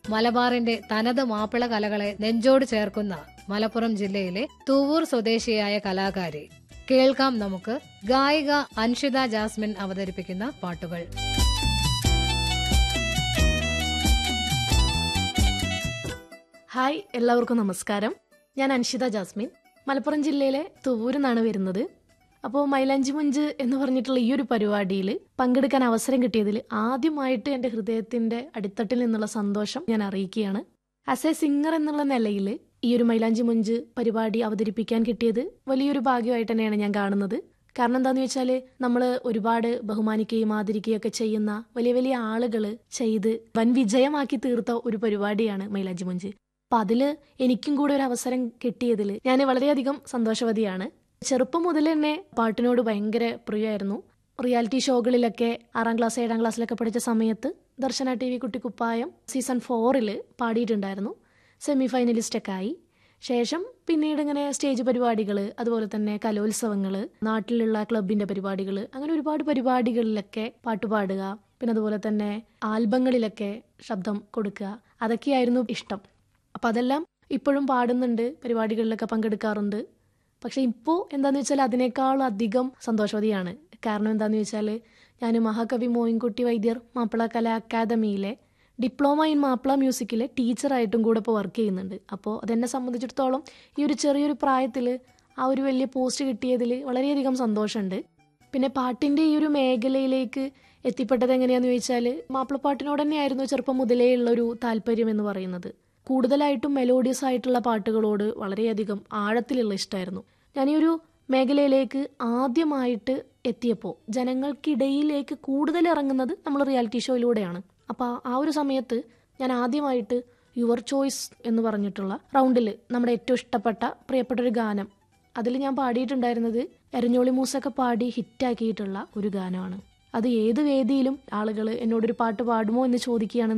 മലബാറിന്റെ തനത് മാപ്പിള കലകളെ നെഞ്ചോട് ചേർക്കുന്ന മലപ്പുറം ജില്ലയിലെ തൂവൂർ സ്വദേശിയായ കലാകാരി കേൾക്കാം നമുക്ക് ഗായിക അൻഷിത ജാസ്മിൻ അവതരിപ്പിക്കുന്ന പാട്ടുകൾ ഹായ് എല്ലാവർക്കും നമസ്കാരം ഞാൻ അൻഷിത ജാസ്മിൻ മലപ്പുറം ജില്ലയിലെ തുവൂരിൽ നിന്നാണ് വരുന്നത് അപ്പോൾ മൈലാഞ്ചി മുഞ്ച് എന്ന് പറഞ്ഞിട്ടുള്ള ഈ ഒരു പരിപാടിയിൽ പങ്കെടുക്കാൻ അവസരം കിട്ടിയതിൽ ആദ്യമായിട്ട് എൻ്റെ ഹൃദയത്തിൻ്റെ അടിത്തട്ടിൽ നിന്നുള്ള സന്തോഷം ഞാൻ അറിയിക്കുകയാണ് ആസ് എ സിംഗർ എന്നുള്ള നിലയിൽ ഈ ഒരു മൈലാഞ്ചി മുഞ്ച് പരിപാടി അവതരിപ്പിക്കാൻ കിട്ടിയത് വലിയൊരു ഭാഗ്യമായിട്ട് തന്നെയാണ് ഞാൻ കാണുന്നത് കാരണം എന്താണെന്ന് വെച്ചാൽ നമ്മൾ ഒരുപാട് ബഹുമാനിക്കുകയും ആദരിക്കുകയും ഒക്കെ ചെയ്യുന്ന വലിയ വലിയ ആളുകൾ ചെയ്ത് വൻ വിജയമാക്കി തീർത്ത ഒരു പരിപാടിയാണ് മൈലാഞ്ചി മുഞ്ച് അപ്പൊ അതില് എനിക്കും കൂടെ ഒരു അവസരം കിട്ടിയതിൽ ഞാൻ വളരെയധികം സന്തോഷവതിയാണ് ചെറുപ്പം മുതൽ തന്നെ പാട്ടിനോട് ഭയങ്കര പ്രിയമായിരുന്നു റിയാലിറ്റി ഷോകളിലൊക്കെ ആറാം ക്ലാസ് ഏഴാം ക്ലാസ്സിലൊക്കെ പഠിച്ച സമയത്ത് Darshana T V Kuttikkuppayam season ഫോറിൽ പാടിയിട്ടുണ്ടായിരുന്നു സെമി ഫൈനലിസ്റ്റൊക്കെ ആയി ശേഷം പിന്നീട് ഇങ്ങനെ സ്റ്റേജ് പരിപാടികൾ അതുപോലെ തന്നെ കലോത്സവങ്ങൾ നാട്ടിലുള്ള ക്ലബിന്റെ പരിപാടികൾ അങ്ങനെ ഒരുപാട് പരിപാടികളിലൊക്കെ പാട്ടുപാടുക പിന്നെ അതുപോലെ തന്നെ ആൽബങ്ങളിലൊക്കെ ശബ്ദം കൊടുക്കുക അതൊക്കെയായിരുന്നു ഇഷ്ടം അപ്പം അതെല്ലാം ഇപ്പോഴും പാടുന്നുണ്ട് പരിപാടികളിലൊക്കെ പങ്കെടുക്കാറുണ്ട് പക്ഷെ ഇപ്പോൾ എന്താന്ന് വെച്ചാൽ അതിനേക്കാൾ അധികം സന്തോഷവതിയാണ് കാരണം എന്താന്ന് വെച്ചാൽ ഞാൻ മഹാകവി മോയിൻകുട്ടി വൈദ്യർ മാപ്പിള കലാ അക്കാദമിയിലെ ഡിപ്ലോമ ഇൻ മാപ്പിള മ്യൂസിക്കിലെ ടീച്ചറായിട്ടും കൂടെ ഇപ്പോൾ വർക്ക് ചെയ്യുന്നുണ്ട് അപ്പോൾ അതെന്നെ സംബന്ധിച്ചിടത്തോളം ഈ ഒരു ചെറിയൊരു പ്രായത്തിൽ ആ ഒരു വലിയ പോസ്റ്റ് കിട്ടിയതിൽ വളരെയധികം സന്തോഷമുണ്ട് പിന്നെ പാട്ടിൻ്റെ ഈ ഒരു മേഖലയിലേക്ക് എത്തിപ്പെട്ടത് എങ്ങനെയാന്ന് ചോദിച്ചാൽ മാപ്പിളപ്പാട്ടിനോട് തന്നെയായിരുന്നു ചെറുപ്പം മുതലേ ഉള്ള ഒരു താല്പര്യം എന്ന് പറയുന്നത് കൂടുതലായിട്ടും മെലോഡിയസ് ആയിട്ടുള്ള പാട്ടുകളോട് വളരെയധികം ആഴത്തിലുള്ള ഇഷ്ടമായിരുന്നു ഞാൻ ഈ ഒരു മേഖലയിലേക്ക് ആദ്യമായിട്ട് എത്തിയപ്പോൾ ജനങ്ങൾക്കിടയിലേക്ക് കൂടുതൽ ഇറങ്ങുന്നത് നമ്മൾ റിയാലിറ്റി ഷോയിലൂടെയാണ് അപ്പോൾ ആ ഒരു സമയത്ത് ഞാൻ ആദ്യമായിട്ട് യുവർ ചോയ്സ് എന്ന് പറഞ്ഞിട്ടുള്ള റൗണ്ടിൽ നമ്മുടെ ഏറ്റവും ഇഷ്ടപ്പെട്ട പ്രിയപ്പെട്ട ഒരു ഗാനം അതിൽ ഞാൻ പാടിയിട്ടുണ്ടായിരുന്നത് എരഞ്ഞോളി മൂസൊക്കെ പാടി ഹിറ്റാക്കിയിട്ടുള്ള ഒരു ഗാനമാണ് അത് ഏത് വേദിയിലും ആളുകൾ എന്നോടൊരു പാട്ട് പാടുമോ എന്ന് ചോദിക്കുകയാണ്